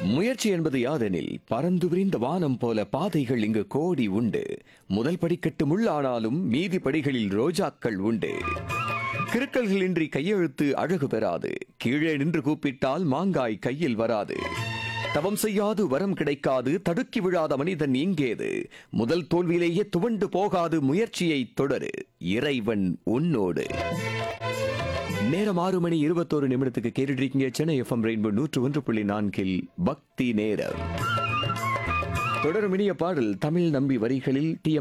முயற்சி என்பது யாதெனில் பறந்து விரிந்த வானம் போல பாதைகள் இங்கு கோடி உண்டு முதல் படிக்கட்டு முள்ளானாலும் மீதி படிகளில் ரோஜாக்கள் உண்டு கிறுக்கல்களின்றி கையெழுத்து அழகு பெறாது கீழே நின்று கூப்பிட்டால் மாங்காய் கையில் வராது தவம் செய்யாது வரம் கிடைக்காது தடுக்கி விழாத மனிதன் இங்கேது முதல் தோல்வியிலேயே துவண்டு போகாது முயற்சியை தொடரு இறைவன் உன்னோடு நேரம் ஆறு மணி இருபத்தோரு நிமிடத்துக்கு கேட்டுட்டு இருக்கீங்க சென்னை எஃப்எம் ரெயின்போ நூற்று ஒன்று புள்ளி நான்கில் பக்தி நேரம் தொடரும் இனிய பாடல் தமிழ் நம்பி வரிகளில் டி